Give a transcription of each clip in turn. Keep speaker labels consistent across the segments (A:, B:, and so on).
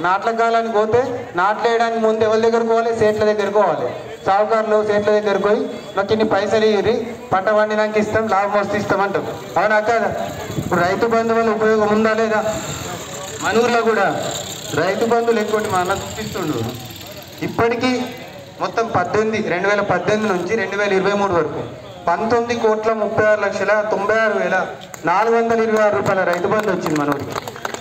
A: నాట్ల కాలానికి పోతే నాట్లు వేయడానికి ముందు ఎవరి దగ్గరకు పోవాలి సేట్ల దగ్గరకు పోవాలి సావుకారులు సేట్ల దగ్గరకు పోయి మాకు ఇన్ని పైసలు ఇవ్వరి పంట పండినాక ఇస్తాం లాభం వస్తే ఇస్తాం అంటాం అవునా కాదా ఇప్పుడు రైతు బంధు వల్ల ఉపయోగం ఉందా లేదా మన ఊర్లో కూడా రైతు బంధువులు ఎక్కువ మా అన్న చూపిస్తుండు ఇప్పటికీ మొత్తం పద్దెనిమిది రెండు వేల పద్దెనిమిది నుంచి రెండు వేల ఇరవై మూడు వరకు పంతొమ్మిది కోట్ల ముప్పై ఆరు లక్షల తొంభై ఆరు వేల నాలుగు వందల ఇరవై ఆరు రూపాయల రైతు బంధు వచ్చింది మన ఊరికి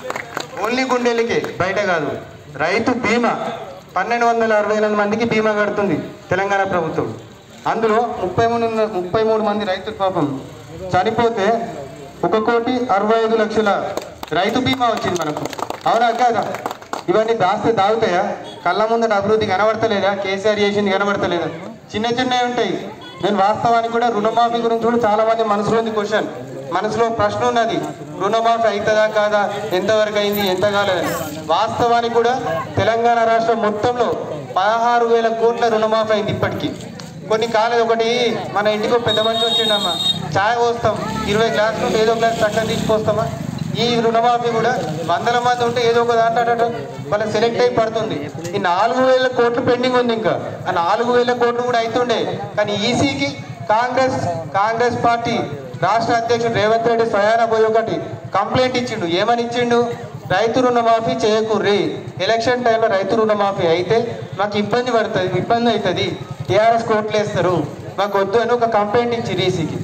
A: ఓన్లీ గుండెలకే బయట కాదు రైతు బీమా పన్నెండు వందల అరవై ఎనిమిది మందికి బీమా కడుతుంది తెలంగాణ ప్రభుత్వం అందులో ముప్పై మూడు ముప్పై మూడు మంది రైతులు పాపం చనిపోతే ఒక కోటి అరవై ఐదు లక్షల రైతు బీమా వచ్చింది మనకు అవునా కాదా ఇవన్నీ దాస్తే దాగుతాయా కళ్ళ ముందట అభివృద్ధి కనబడతలేదా కేసీఆర్ చేసింది కనబడతలేదా చిన్న చిన్నవి ఉంటాయి నేను వాస్తవానికి కూడా రుణమాఫీ గురించి కూడా చాలా మంది మనసులో ఉంది క్వశ్చన్ మనసులో ప్రశ్న ఉన్నది రుణమాఫీ అవుతుందా కాదా ఎంతవరకు అయింది ఎంత కాలేదని వాస్తవానికి కూడా తెలంగాణ రాష్ట్రం మొత్తంలో పదహారు వేల కోట్ల రుణమాఫీ అయింది ఇప్పటికీ కొన్ని కాలేదు ఒకటి మన ఇంటికి ఒక పెద్ద మనిషి వచ్చిండమ్మా ఛాయ్ పోస్తాం ఇరవై గ్లాసులు ఏదో గ్లాస్ చక్కని తీసుకొస్తామా ఈ రుణమాఫీ కూడా వందల మంది ఉంటే ఏదో ఒక దాంట్లో వాళ్ళకి సెలెక్ట్ అయి పడుతుంది ఈ నాలుగు వేల కోట్లు పెండింగ్ ఉంది ఇంకా ఆ నాలుగు వేల కోట్లు కూడా అవుతుండే కానీ ఈసీకి కాంగ్రెస్ కాంగ్రెస్ పార్టీ రాష్ట్ర అధ్యక్షుడు రేవంత్ రెడ్డి స్వయాన పోయి ఒకటి కంప్లైంట్ ఇచ్చిండు ఏమని ఇచ్చిండు రైతు రుణమాఫీ చేయకుర్రి ఎలక్షన్ టైంలో రైతు రుణమాఫీ అయితే మాకు ఇబ్బంది పడుతుంది ఇబ్బంది అవుతుంది టీఆర్ఎస్ కోట్లు వేస్తారు మాకు వద్దు అని ఒక కంప్లైంట్ ఇచ్చి ఈసీకి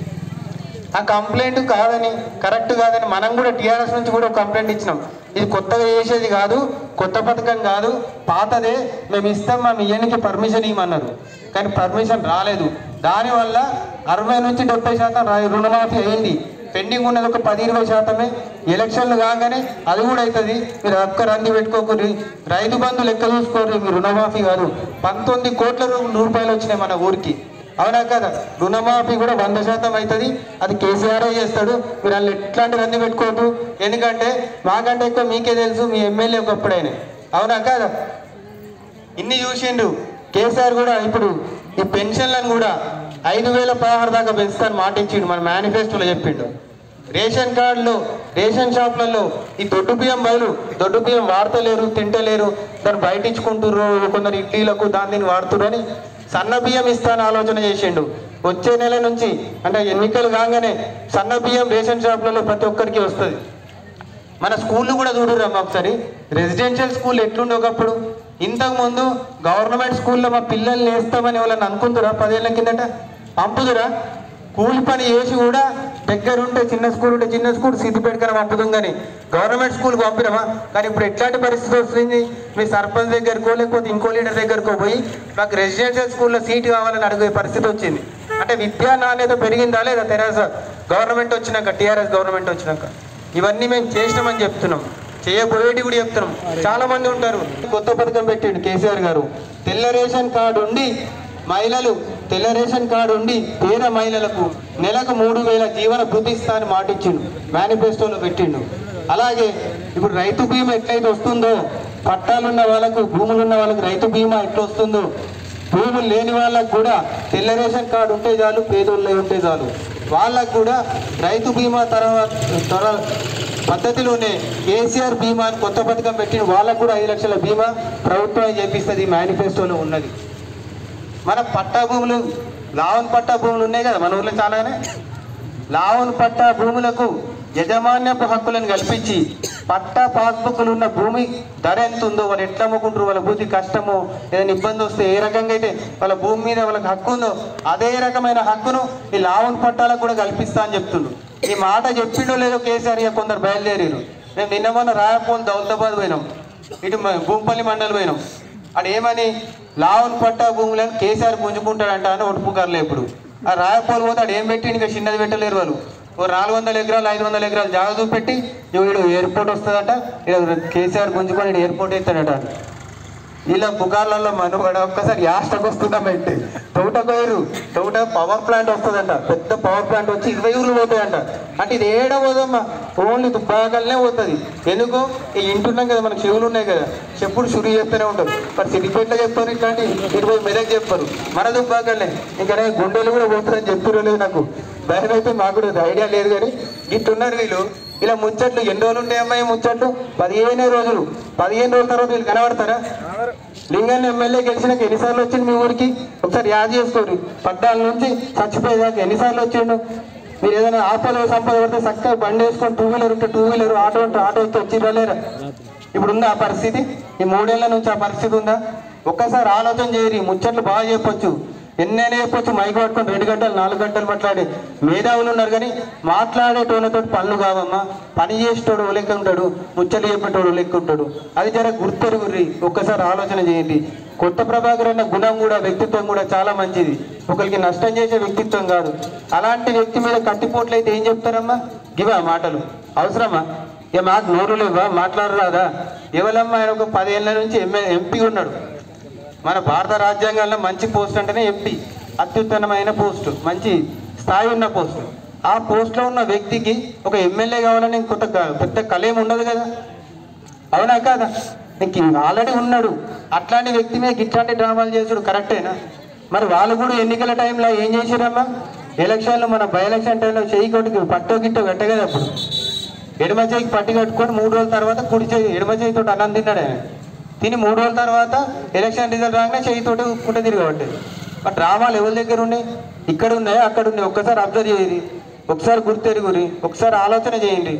A: ఆ కంప్లైంట్ కాదని కరెక్ట్ కాదని మనం కూడా టీఆర్ఎస్ నుంచి కూడా ఒక కంప్లైంట్ ఇచ్చినాం ఇది కొత్తగా చేసేది కాదు కొత్త పథకం కాదు పాతదే మేము ఇస్తాం మా ఇయ్యనికి పర్మిషన్ ఇవ్వమన్నారు కానీ పర్మిషన్ రాలేదు దానివల్ల అరవై నుంచి డెబ్బై శాతం రా- రుణమాఫీ అయింది పెండింగ్ ఉన్నది ఒక పది ఇరవై శాతమే ఎలక్షన్లు కాగానే అది కూడా అవుతుంది మీరు ఒక్క రంది పెట్టుకోకూరి రైతు బంధు లెక్క చూసుకోరు మీరు రుణమాఫీ కాదు పంతొమ్మిది కోట్ల రూ- రూపాయలు వచ్చినాయి మన ఊరికి అవునా కదా రుణమాఫీ కూడా వంద శాతం అవుతుంది అది కేసీఆర్ చేస్తాడు మీరు వాళ్ళు ఎట్లాంటి రంది పెట్టుకోవద్దు ఎందుకంటే మాకంటే ఎక్కువ మీకే తెలుసు మీ ఎమ్మెల్యే ఒకప్పుడైనా అవునా కదా ఇన్ని చూసిండు కేసీఆర్ కూడా ఇప్పుడు ఈ పెన్షన్లను కూడా ఐదు వేల పదహారు దాకా పెంచుతాను మాట ఇచ్చిండు మన మేనిఫెస్టోలో చెప్పిండు రేషన్ కార్డులో రేషన్ షాప్లలో ఈ దొడ్డు బియ్యం బదులు దొడ్డు బియ్యం వాడతలేరు తింటలేరు దాన్ని బయట ఇచ్చుకుంటుర్రు కొందరు ఇడ్లీలకు దాన్ని దీన్ని వాడుతుర్రు అని సన్న బియ్యం ఇస్తాను ఆలోచన చేసిండు వచ్చే నెల నుంచి అంటే ఎన్నికలు కాగానే సన్న బియ్యం రేషన్ షాప్లలో ప్రతి ఒక్కరికి వస్తుంది మన స్కూళ్ళు కూడా చూడురమ్మా ఒకసారి రెసిడెన్షియల్ స్కూల్ ఎట్లుండే ఒకప్పుడు ఇంతకు ముందు గవర్నమెంట్ స్కూల్లో మా పిల్లల్ని వేస్తామని ఎవరన్నా అనుకుంటురా పదేళ్ల కిందట పంపుదురా కూలి పని చేసి కూడా దగ్గరుంటే చిన్న స్కూల్ ఉంటే చిన్న స్కూల్ సిద్దిపేటకన పంపుతాం కానీ గవర్నమెంట్ స్కూల్కి పంపినమా కానీ ఇప్పుడు ఎట్లాంటి పరిస్థితి వస్తుంది మీ సర్పంచ్ దగ్గరకో లేకపోతే ఇంకో లీడర్ దగ్గరకో పోయి మాకు రెసిడెన్షియల్ స్కూల్లో సీట్ కావాలని అడిగే పరిస్థితి వచ్చింది అంటే విద్యా నాణ్యత పెరిగిందా లేదా తెరాస గవర్నమెంట్ వచ్చినాక టీఆర్ఎస్ గవర్నమెంట్ వచ్చినాక ఇవన్నీ మేము చేసినామని చెప్తున్నాం చేయబోయేటి కూడా చెప్తున్నాం చాలా మంది ఉంటారు కొత్త పథకం పెట్టాడు కేసీఆర్ గారు తెల్ల రేషన్ కార్డు ఉండి మహిళలు తెల్ల రేషన్ కార్డు ఉండి పేద మహిళలకు నెలకు మూడు వేల జీవన భృతిస్తా అని మాటిచ్చిండు మేనిఫెస్టోలో పెట్టిండు అలాగే ఇప్పుడు రైతు బీమా ఎట్లయితే వస్తుందో పట్టాలున్న వాళ్ళకు భూములున్న వాళ్ళకు రైతు బీమా ఎట్లా వస్తుందో భూములు లేని వాళ్ళకు కూడా తెల్ల రేషన్ కార్డు ఉంటే చాలు పేదోళ్ళే ఉంటే చాలు వాళ్ళకు కూడా రైతు బీమా తర్వాత త్వర పద్ధతిలోనే కేసీఆర్ బీమా అని కొత్త పథకం పెట్టిన వాళ్ళకు కూడా ఐదు లక్షల బీమా ప్రభుత్వం చేపిస్తుంది మేనిఫెస్టోలో ఉన్నది మన పట్టా భూములు లావన్ పట్టా భూములు ఉన్నాయి కదా మన ఊర్లో చాలానే లావన్ పట్టా భూములకు యజమాన్యపు హక్కులను కల్పించి పట్టా పాస్బుక్లు ఉన్న భూమి ధర ఎంత ఉందో వాళ్ళు ఎట్లా అమ్ముకుంటారు వాళ్ళ భూమి కష్టమో ఏదైనా ఇబ్బంది వస్తే ఏ రకంగా అయితే వాళ్ళ భూమి మీద వాళ్ళకి హక్కు ఉందో అదే రకమైన హక్కును ఈ లావన్ పట్టాలకు కూడా కల్పిస్తా అని చెప్తుండ్రు ఈ మాట చెప్పిండో లేదో కేసీఆర్ ఇక కొందరు బయలుదేరారు మేము నిన్న మొన్న రాయపూల్ దౌలతాబాద్ పోయినాం ఇటు మ- భూంపల్లి మండలి పోయినాం అక్కడ ఏమని లావన్ పట్టా భూములను కేసీఆర్ గుంజుకుంటాడంట అని ఒట్టుపుకారులే ఇప్పుడు ఆ రాయపోలు పోతే ఆడు ఏం పెట్టి ఇంకా చిన్నది పెట్టలేరు వాళ్ళు ఓ నాలుగు వందల ఎకరాలు ఐదు వందల ఎకరాలు జాగా చూపెట్టి వీడు ఎయిర్పోర్ట్ వస్తుందట ఇక్కడ కేసీఆర్ గుంజుకొని ఈడు ఎయిర్పోర్ట్ ఎత్తాడట ఇలా పుకార్లలో మనుగడ ఒక్కసారి యాస్టకు వస్తుందామంటే తోటకోయరు తోట పవర్ ప్లాంట్ వస్తుందంట పెద్ద పవర్ ప్లాంట్ వచ్చి ఇరవై ఊర్లు పోతాయంట అంటే ఇది ఏడ పోదమ్మా ఓన్లీ దుబ్బాకల్నే పోతుంది ఎందుకు ఈ ఇంటున్నాం కదా మనకు చెవులు ఉన్నాయి కదా చెప్పుడు షురు చేస్తూనే ఉంటారు మరి సిద్దిపేటలో చెప్తారు ఇట్లాంటి ఇరవై మెదక్ చెప్పారు మన దుబ్బాకల్నే ఇంకా నేను గుండెలు కూడా పోతుందని చెప్తురో లేదు నాకు భయం అయితే మాకు కూడా ఐడియా లేదు కానీ ఇట్టున్నారు వీళ్ళు ఇలా ముచ్చట్లు ఎన్ని రోజులు ఉంటాయమ్మా ఈ ముచ్చట్లు పదిహేను రోజులు పదిహేను రోజుల తర్వాత వీళ్ళు కనబడతారా లింగాన్ని ఎమ్మెల్యే గెలిచినాక ఎన్నిసార్లు వచ్చింది మీ ఊరికి ఒకసారి యాద్ చేసుకోరు పద్నాలుగు నుంచి చచ్చిపోయేదాకా ఎన్నిసార్లు వచ్చిండు మీరు ఏదైనా ఆపద సంపద పడితే చక్కగా బండి వేసుకొని టూ వీలర్ ఉంటే టూ వీలర్ ఆటో ఉంటే ఆటో వస్తే వచ్చి లేరా ఇప్పుడు ఉందా ఆ పరిస్థితి ఈ మూడేళ్ల నుంచి ఆ పరిస్థితి ఉందా ఒక్కసారి ఆలోచన చేయరు ఈ ముచ్చట్లు బాగా చెప్పొచ్చు ఎన్నైనా చెప్పొచ్చు మైక్ పట్టుకొని రెండు గంటలు నాలుగు గంటలు మాట్లాడి మేధావులు ఉన్నారు కానీ మాట్లాడేటోళ్ళతో పనులు కావమ్మా పని చేసేటోడు లెక్క ఉంటాడు ముచ్చట్లు చెప్పేటోడు లెక్క ఉంటాడు అది జర గుర్తెరుగుర్రి ఒక్కసారి ఆలోచన చేయండి కొత్త ప్రభాకర్ అన్న గుణం కూడా వ్యక్తిత్వం కూడా చాలా మంచిది ఒకరికి నష్టం చేసే వ్యక్తిత్వం కాదు అలాంటి వ్యక్తి మీద కట్టిపోట్లు అయితే ఏం చెప్తారమ్మా గివా మాటలు అవసరమా ఇక మాకు నోరు లేవా మాట్లాడరాదా ఎవరమ్మా ఆయన ఒక పదేళ్ల నుంచి ఎంఏ ఎంపీ ఉన్నాడు మన భారత రాజ్యాంగంలో మంచి పోస్ట్ అంటేనే ఎంపీ అత్యుత్తమమైన పోస్ట్ మంచి స్థాయి ఉన్న పోస్ట్ ఆ పోస్ట్లో ఉన్న వ్యక్తికి ఒక ఎమ్మెల్యే కావాలని కొత్త క- పెద్ద కలేం ఉండదు కదా అవునా కాదా నీకు ఆల్రెడీ ఉన్నాడు అట్లాంటి వ్యక్తి మీద ఇట్లాంటి డ్రామాలు చేసుడు కరెక్టేనా మరి వాళ్ళు కూడా ఎన్నికల టైంలో ఏం చేసిరమ్మా ఎలక్షన్లో మన బై ఎలక్షన్ టైంలో చెయ్యి కొట్టుకు పట్టో గిట్టో కట్టగదా అప్పుడు ఎడమ చేయికి పట్టి కట్టుకొని మూడు రోజుల తర్వాత కుడి చేయి ఎడమ చేయితో అన్నం తిన్నాడు ఆయన తిని మూడు రోజుల తర్వాత ఎలక్షన్ రిజల్ట్ రాగానే చేయితోటి పుట్ట తిరగబట్టేది మరి డ్రామాలు ఎవరి దగ్గర ఉన్నాయి ఇక్కడ ఉన్నాయి అక్కడ ఉన్నాయి ఒక్కసారి అబ్జర్వ్ చేయండి ఒకసారి గుర్తెరుగురి ఒకసారి ఆలోచన చేయండి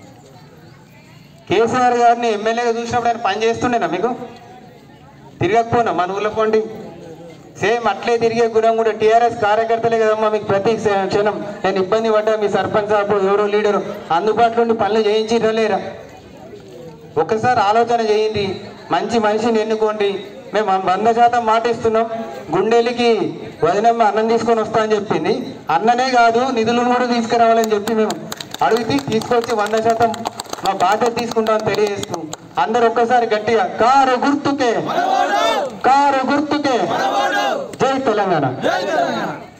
A: కేసీఆర్ గారిని ఎమ్మెల్యేగా చూసినప్పుడు ఆయన పని చేస్తుండేనా మీకు తిరగకపోనా మన ఊళ్ళో పోండి సేమ్ అట్లే తిరిగే గుణం కూడా టీఆర్ఎస్ కార్యకర్తలే కదమ్మా మీకు ప్రతి క్ష- క్షణం నేను ఇబ్బంది పడ్డా మీ సర్పంచ్ సాబు ఎవరో లీడరు అందుబాటులో ఉండి పనులు చేయించిరా లేరా ఒకసారి ఆలోచన చేయండి మంచి మనిషిని ఎన్నుకోండి మేము వంద శాతం మాట ఇస్తున్నాం గుండెలికి వదినమ్మ అన్నం తీసుకొని వస్తా అని చెప్పింది అన్ననే కాదు నిధులను కూడా తీసుకురావాలని చెప్పి మేము అడిగితే తీసుకొచ్చి వంద శాతం మా బాధ్యత తీసుకుంటామని తెలియజేస్తూ అందరు ఒక్కసారి గట్టిగా కారు గుర్తుకే కారు గుర్తుకే జై తెలంగాణ